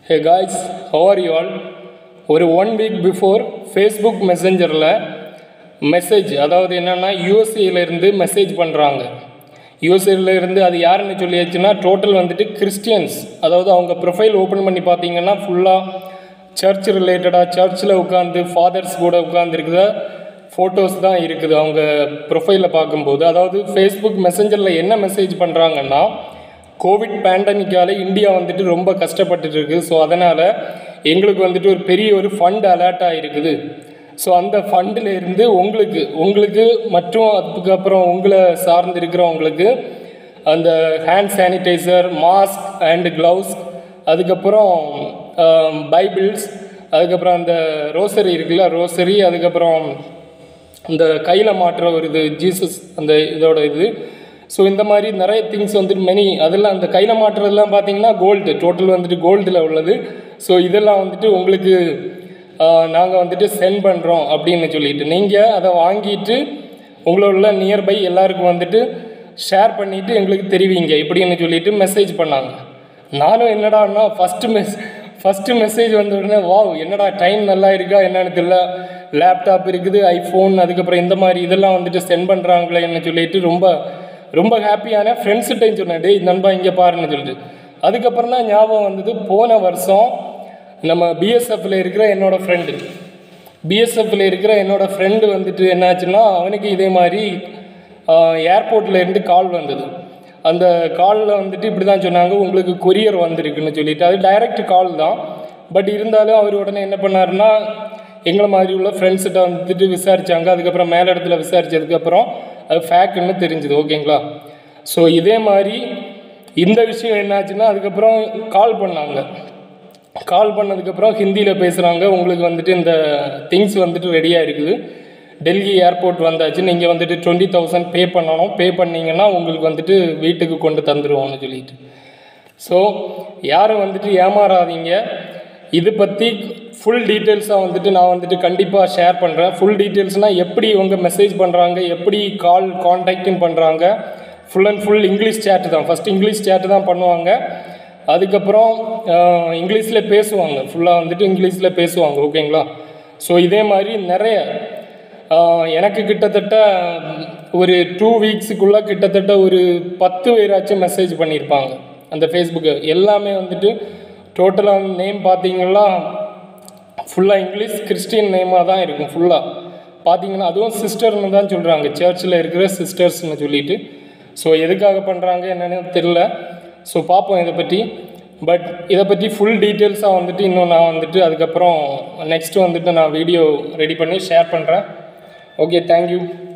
hey guys how are you all ஒரு one week before Facebook மெசஞ்சரில் message அதாவது என்னென்னா இருந்து மெசேஜ் பண்ணுறாங்க இருந்து அது யாருன்னு சொல்லியாச்சுன்னா டோட்டல் வந்துட்டு கிறிஸ்டியன்ஸ் அதாவது அவங்க ப்ரொஃபைல் ஓப்பன் பண்ணி பார்த்தீங்கன்னா ஃபுல்லாக சர்ச் ரிலேட்டடாக சர்ச்சில் உட்காந்து ஃபாதர்ஸ் கூட உட்காந்துருக்குதா ஃபோட்டோஸ் தான் இருக்குது அவங்க ப்ரொஃபைலில் பார்க்கும்போது அதாவது ஃபேஸ்புக் மெசஞ்சரில் என்ன மெசேஜ் பண்ணுறாங்கன்னா கோவிட் பேண்டமிக்கால இந்தியா வந்துட்டு ரொம்ப கஷ்டப்பட்டுட்டு இருக்குது ஸோ அதனால் எங்களுக்கு வந்துட்டு ஒரு பெரிய ஒரு ஃபண்ட் அலர்ட் ஆகிருக்குது ஸோ அந்த ஃபண்டில் இருந்து உங்களுக்கு உங்களுக்கு மற்றும் அதுக்கப்புறம் உங்களை சார்ந்து இருக்கிறவங்களுக்கு அந்த hand sanitiser mask and gloves அதுக்கப்புறம் பைபிள்ஸ் அதுக்கப்புறம் அந்த ரோசரி இருக்குல்ல ரோசரி அதுக்கப்புறம் இந்த கையில் மாட்டுற ஒரு இது ஜீசஸ் அந்த இதோட இது ஸோ இந்த மாதிரி நிறைய திங்ஸ் வந்துட்டு மெனி அதெல்லாம் அந்த கையில் மாட்டுறதெல்லாம் பார்த்தீங்கன்னா கோல்டு டோட்டல் வந்துட்டு கோல்டில் உள்ளது ஸோ இதெல்லாம் வந்துட்டு உங்களுக்கு நாங்கள் வந்துட்டு சென்ட் பண்ணுறோம் அப்படின்னு சொல்லிட்டு நீங்கள் அதை வாங்கிட்டு உங்களோட நியர்பை எல்லாருக்கும் வந்துட்டு ஷேர் பண்ணிவிட்டு எங்களுக்கு தெரிவிங்க இப்படின்னு சொல்லிட்டு மெசேஜ் பண்ணாங்க நானும் என்னடான்னா ஃபஸ்ட்டு மெஸ் ஃபஸ்ட்டு மெசேஜ் வந்த உடனே வாவ் என்னடா டைம் நல்லா இருக்கா என்னன்னு தெரியல லேப்டாப் இருக்குது ஐஃபோன் அதுக்கப்புறம் இந்த மாதிரி இதெல்லாம் வந்துட்டு சென்ட் பண்ணுறாங்களேன்னு சொல்லிட்டு ரொம்ப ரொம்ப ஹாப்பியான ஃப்ரெண்ட்ஸ்கிட்டையும் சொன்னேன் டேய் நண்பா இங்கே பாருன்னு சொல்லிட்டு அதுக்கப்புறம் தான் ஞாபகம் வந்தது போன வருஷம் நம்ம பிஎஸ்எஃப்ல இருக்கிற என்னோட ஃப்ரெண்டு பிஎஸ்எஃப்ல இருக்கிற என்னோட ஃப்ரெண்டு வந்துட்டு என்னாச்சுன்னா அவனுக்கு இதே மாதிரி ஏர்போர்ட்டில் இருந்து கால் வந்தது அந்த காலில் வந்துட்டு இப்படி தான் சொன்னாங்க உங்களுக்கு கொரியர் வந்திருக்குன்னு சொல்லிட்டு அது டைரக்ட் கால் தான் பட் இருந்தாலும் அவர் உடனே என்ன பண்ணாருன்னா எங்களை மாதிரி உள்ள ஃப்ரெண்ட்ஸ்கிட்ட வந்துட்டு விசாரித்தாங்க அதுக்கப்புறம் மேல இடத்துல விசாரித்ததுக்கப்புறம் அது ஃபேக்குன்னு தெரிஞ்சுது ஓகேங்களா ஸோ இதே மாதிரி இந்த விஷயம் என்னாச்சுன்னா அதுக்கப்புறம் கால் பண்ணாங்க கால் பண்ணதுக்கப்புறம் ஹிந்தியில் பேசுகிறாங்க உங்களுக்கு வந்துட்டு இந்த திங்ஸ் வந்துட்டு ரெடியாக இருக்குது டெல்லி ஏர்போர்ட் வந்தாச்சு நீங்கள் வந்துட்டு டுவெண்ட்டி தௌசண்ட் பே பண்ணணும் பே பண்ணிங்கன்னா உங்களுக்கு வந்துட்டு வீட்டுக்கு கொண்டு தந்துடுவோம்னு சொல்லிட்டு ஸோ யாரும் வந்துட்டு ஏமாறாதீங்க இது பற்றி ஃபுல் டீட்டெயில்ஸாக வந்துட்டு நான் வந்துட்டு கண்டிப்பாக ஷேர் பண்ணுறேன் ஃபுல் டீட்டெயில்ஸ்னால் எப்படி இவங்க மெசேஜ் பண்ணுறாங்க எப்படி கால் கான்டாக்டிங் பண்ணுறாங்க full and full English chat தான் ஃபஸ்ட் இங்கிலீஷ் சேட்டு தான் பண்ணுவாங்க அதுக்கப்புறம் இங்கிலீஷில் பேசுவாங்க ஃபுல்லாக வந்துட்டு இங்கிலீஷில் பேசுவாங்க ஓகேங்களா ஸோ இதே மாதிரி நிறைய எனக்கு கிட்டத்தட்ட ஒரு டூ வீக்ஸுக்குள்ளே கிட்டத்தட்ட ஒரு பத்து பேராச்சும் மெசேஜ் பண்ணியிருப்பாங்க அந்த ஃபேஸ்புக்கு எல்லாமே வந்துட்டு டோட்டலாக நேம் பார்த்தீங்கன்னா ஃபுல்லாக இங்கிலீஷ் கிறிஸ்டின் நேமாக தான் இருக்கும் ஃபுல்லாக பார்த்தீங்கன்னா அதுவும் சிஸ்டர்னு தான் சொல்கிறாங்க சர்ச்சில் இருக்கிற சிஸ்டர்ஸ்னு சொல்லிட்டு ஸோ எதுக்காக பண்ணுறாங்க என்னென்னு தெரில ஸோ பார்ப்போம் இதை பற்றி பட் இதை பற்றி ஃபுல் டீட்டெயில்ஸாக வந்துட்டு இன்னும் நான் வந்துட்டு அதுக்கப்புறம் நெக்ஸ்ட்டு வந்துட்டு நான் வீடியோ ரெடி பண்ணி ஷேர் பண்ணுறேன் ஓகே தேங்க்யூ